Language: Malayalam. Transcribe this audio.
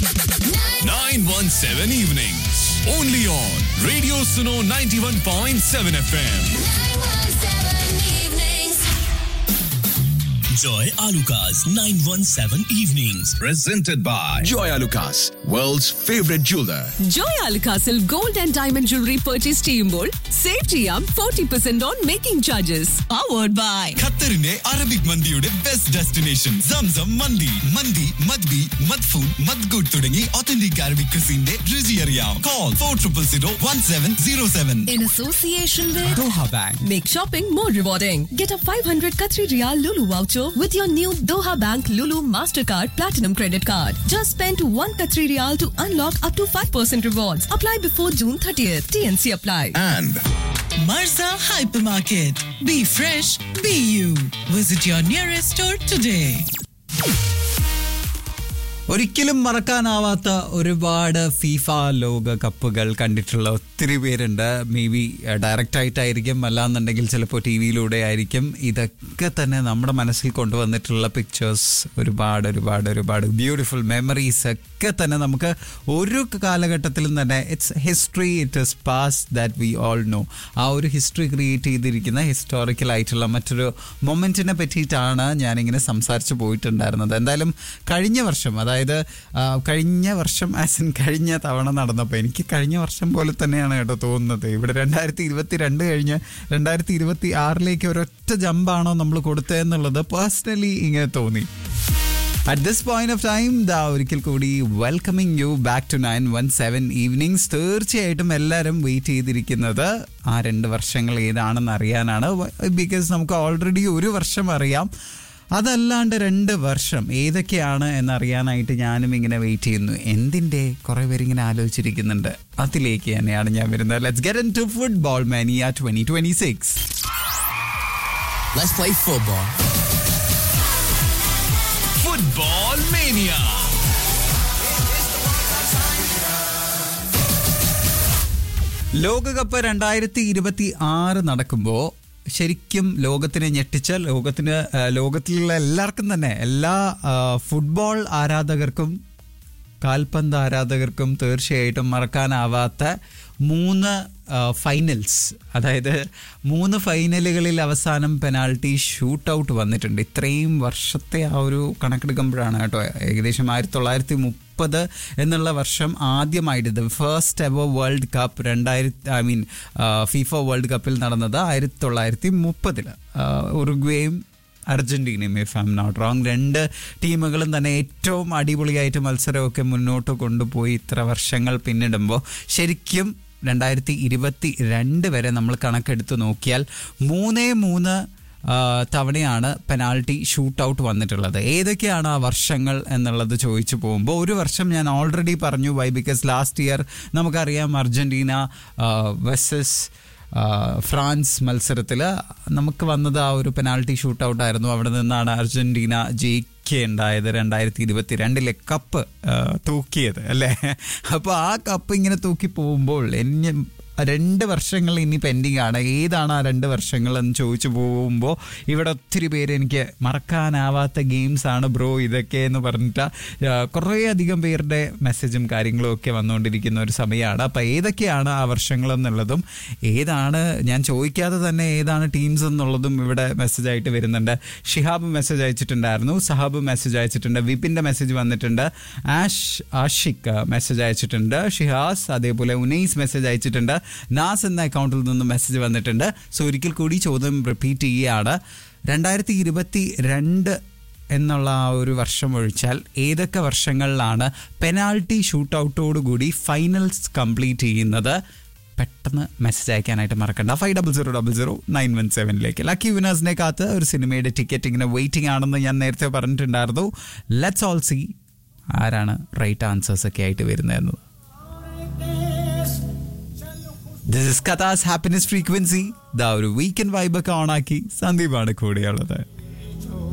917 evenings. Only on Radio Suno 91.7 FM. Joy Alukas 917 Evenings. Presented by Joy Alukas, world's favorite jeweler. Joy അൽകാസിൽ gold and diamond jewellery purchase ചെയ്യുമ്പോൾ സേവ് ചെയ്യാം forty percent on making charges powered by ഖത്തറിന്റെ അറബിക് മന്തിയുടെ ബെസ്റ്റ് ഡെസ്റ്റിനേഷൻ സംസം മന്തി മന്തി മദ്ബി മദ്ഫൂൻ മദ്ഗുഡ് തുടങ്ങി ഒത്തന്റിക് അറബിക് ക്രിസിന്റെ രുചി അറിയാം call four triple zero one seven zero seven In association with Doha Bank. Make shopping more rewarding. Get a 500 Qatari Riyal Lulu voucher with your new Doha Bank Lulu Mastercard Platinum Credit Card. Just spend 1 Qatari Riyal to unlock up to 5% rewards. Apply before June 30th. TNC apply. And Marza Hypermarket. Be fresh, be you. Visit your nearest store today. ഒരിക്കലും മറക്കാനാവാത്ത ഒരുപാട് ഫീഫ ലോക കപ്പുകൾ കണ്ടിട്ടുള്ള ഒത്തിരി പേരുണ്ട് മേ ബി ഡയറക്റ്റ് ആയിട്ടായിരിക്കും അല്ലാന്നുണ്ടെങ്കിൽ ചിലപ്പോൾ ടി വിയിലൂടെ ആയിരിക്കും ഇതൊക്കെ തന്നെ നമ്മുടെ മനസ്സിൽ കൊണ്ടുവന്നിട്ടുള്ള പിക്ചേഴ്സ് ഒരുപാട് ഒരുപാട് ഒരുപാട് ബ്യൂട്ടിഫുൾ മെമ്മറീസ് ഒക്കെ തന്നെ നമുക്ക് ഒരു കാലഘട്ടത്തിലും തന്നെ it's history it is past that we all know ആ ഒരു ഹിസ്റ്ററി ക്രിയേറ്റ് ചെയ്തിരിക്കുന്ന ഹിസ്റ്റോറിക്കൽ ആയിട്ടുള്ള മറ്റൊരു മൊമെന്റിനെ പറ്റിയിട്ടാണ് ഞാനിങ്ങനെ സംസാരിച്ചു പോയിട്ടുണ്ടായിരുന്നത് എന്തായാലും കഴിഞ്ഞ വർഷം അതായത് ആ, കഴിഞ്ഞ വർഷം ആസ് ഇൻ കഴിഞ്ഞ തവണ നടന്നപ്പോൾ എനിക്ക് കഴിഞ്ഞ വർഷം പോലെ തന്നെയാണ് കേട്ടോ തോന്നുന്നത് ഇവിടെ രണ്ടായിരത്തി ഇരുപത്തി രണ്ട് കഴിഞ്ഞ് രണ്ടായിരത്തി ഇരുപത്തി ആറിലേക്ക് ഒരൊറ്റ ജമ്പാണോ നമ്മൾ കൊടുത്തതെന്നുള്ളത് പേഴ്സണലി ഇങ്ങനെ തോന്നി at this point of time ദാ ഒരിക്കൽ കൂടി welcoming you back to nine one seven evenings തീർച്ചയായിട്ടും എല്ലാവരും വെയിറ്റ് ചെയ്തിരിക്കുന്നത് ആ രണ്ട് വർഷങ്ങൾ ഏതാണെന്ന് അറിയാനാണ് ബിക്കോസ് നമുക്ക് ഓൾറെഡി ഒരു വർഷം അറിയാം അതല്ലാണ്ട് രണ്ട് വർഷം ഏതൊക്കെയാണ് എന്നറിയാനായിട്ട് ഞാനും ഇങ്ങനെ വെയിറ്റ് ചെയ്യുന്നു എന്തിൻ്റെ കുറേ പേരിങ്ങനെ ആലോചിച്ചിരിക്കുന്നുണ്ട് അതിലേക്ക് തന്നെയാണ് ഞാൻ വരുന്നത് let's get into football mania twenty twenty six Let's play football. Football Mania. ലോകകപ്പ് രണ്ടായിരത്തി ഇരുപത്തി ആറ് നടക്കുമ്പോൾ ശരിക്കും ലോകത്തിനെ ഞെട്ടിച്ച ലോകത്തിന് ആ, ലോകത്തിലുള്ള എല്ലാവർക്കും തന്നെ എല്ലാ ആ, ഫുട്ബോൾ ആരാധകർക്കും കാൽപന്ത് ആരാധകർക്കും തീർച്ചയായിട്ടും മറക്കാനാവാത്ത മൂന്ന് ആ, ഫൈനൽസ് അതായത് മൂന്ന് ഫൈനലുകളിൽ അവസാനം പെനാൾട്ടി ഷൂട്ട് ഔട്ട് വന്നിട്ടുണ്ട് ഇത്രയും വർഷത്തെ ആ ഒരു കണക്കെടുക്കുമ്പോഴാണ് കേട്ടോ ഏകദേശം ആയിരത്തി തൊള്ളായിരത്തി മുപ്പത് എന്നുള്ള വർഷം ആദ്യമായിട്ട് the first ever world cup രണ്ടായിരത്തി ഐ മീൻ ഫിഫ വേൾഡ് കപ്പിൽ നടന്നത് ആയിരത്തി തൊള്ളായിരത്തി മുപ്പതിൽ ഉറുഗ്വേയും അർജന്റീനയും if I'm not wrong രണ്ട് ടീമുകളും തന്നെ ഏറ്റവും അടിപൊളിയായിട്ട് മത്സരമൊക്കെ മുന്നോട്ട് കൊണ്ടുപോയി ഇത്ര വർഷങ്ങൾ പിന്നിടുമ്പോൾ ശരിക്കും രണ്ടായിരത്തി ഇരുപത്തി രണ്ട് വരെ നമ്മൾ കണക്കെടുത്ത് നോക്കിയാൽ മൂന്നേ മൂന്ന് ആ, തവണയാണ് പെനാൾട്ടി ഷൂട്ട് ഔട്ട് വന്നിട്ടുള്ളത് ഏതൊക്കെയാണ് ആ വർഷങ്ങൾ എന്നുള്ളത് ചോദിച്ചു പോകുമ്പോൾ ഒരു വർഷം ഞാൻ ഓൾറെഡി പറഞ്ഞു വൈ ബിക്കോസ് ലാസ്റ്റ് ഇയർ നമുക്കറിയാം അർജന്റീന വെസസ് ഫ്രാൻസ് മത്സരത്തിൽ നമുക്ക് വന്നത് ആ ഒരു പെനാൾട്ടി ഷൂട്ട് ഔട്ട് ആയിരുന്നു അവിടെ നിന്നാണ് അർജന്റീന ജയിക്കുകയുണ്ടായത് രണ്ടായിരത്തി ഇരുപത്തി രണ്ടിലെ കപ്പ് ആ, തൂക്കിയത് അല്ലേ അപ്പോൾ ആ കപ്പ് ഇങ്ങനെ തൂക്കി പോകുമ്പോൾ എന്നെ രണ്ട് വർഷങ്ങൾ ഇനി പെൻഡിങ് ആണ് ഏതാണ് ആ രണ്ട് വർഷങ്ങൾ എന്ന് ചോദിച്ചു പോകുമ്പോൾ ഇവിടെ ഒത്തിരി പേര് എനിക്ക് മറക്കാനാവാത്ത ഗെയിംസ് ആണ് ബ്രോ ഇതൊക്കെ എന്ന് പറഞ്ഞിട്ട് കുറേ അധികം പേരുടെ മെസ്സേജും കാര്യങ്ങളും ഒക്കെ വന്നുകൊണ്ടിരിക്കുന്ന ഒരു സമയമാണ് അപ്പോൾ ഏതൊക്കെയാണ് ആ വർഷങ്ങൾ എന്നുള്ളതും ഏതാണ് ഞാൻ ചോദിക്കാതെ തന്നെ ഏതാണ് ടീംസ് എന്നുള്ളതും ഇവിടെ മെസ്സേജ് ആയിട്ട് വരുന്നുണ്ട് ഷിഹാബ് മെസ്സേജ് അയച്ചിട്ടുണ്ടായിരുന്നു സഹാബ് മെസ്സേജ് അയച്ചിട്ടുണ്ട് വിപിൻ്റെ മെസ്സേജ് വന്നിട്ടുണ്ട് ആഷ് ആഷിഖ് മെസ്സേജ് അയച്ചിട്ടുണ്ട് ഷിഹാസ് അതേപോലെ ഉനൈസ് മെസ്സേജ് അയച്ചിട്ടുണ്ട് നാസ് എന്ന അക്കൗണ്ടിൽ നിന്ന് മെസ്സേജ് വന്നിട്ടുണ്ട് സോ ഒരിക്കൽ കൂടി ചോദ്യം റിപ്പീറ്റ് ചെയ്യുകയാണ് രണ്ടായിരത്തി ഇരുപത്തി രണ്ട് എന്നുള്ള ആ ഒരു വർഷം ഒഴിച്ചാൽ ഏതൊക്കെ വർഷങ്ങളിലാണ് പെനാൾട്ടി ഷൂട്ട് ഔട്ടോടുകൂടി ഫൈനൽസ് കംപ്ലീറ്റ് ചെയ്യുന്നത് പെട്ടെന്ന് മെസ്സേജ് അയക്കാനായിട്ട് മറക്കണ്ട five double zero double zero nine one സെവനിലേക്ക് ലക്കി വിനേഴ്സിനെ കാത്ത് ഒരു സിനിമയുടെ ടിക്കറ്റ് ഇങ്ങനെ വെയിറ്റിംഗ് ആണെന്ന് ഞാൻ നേരത്തെ പറഞ്ഞിട്ടുണ്ടായിരുന്നു ലെറ്റ്സ് ഓൾ സി ആരാണ് റൈറ്റ് ആൻസേഴ്സ് ഒക്കെ ആയിട്ട് വരുന്നതെന്നത് ദിസ് ഇസ് കഥാസ് ഹാപ്പിനെസ് ഫ്രീക്വൻസി ദാ ഒരു വീക്കെൻഡ് വൈബൊക്കെ ഓണാക്കി സന്ദീപാണ് കൂടെയുള്ളത്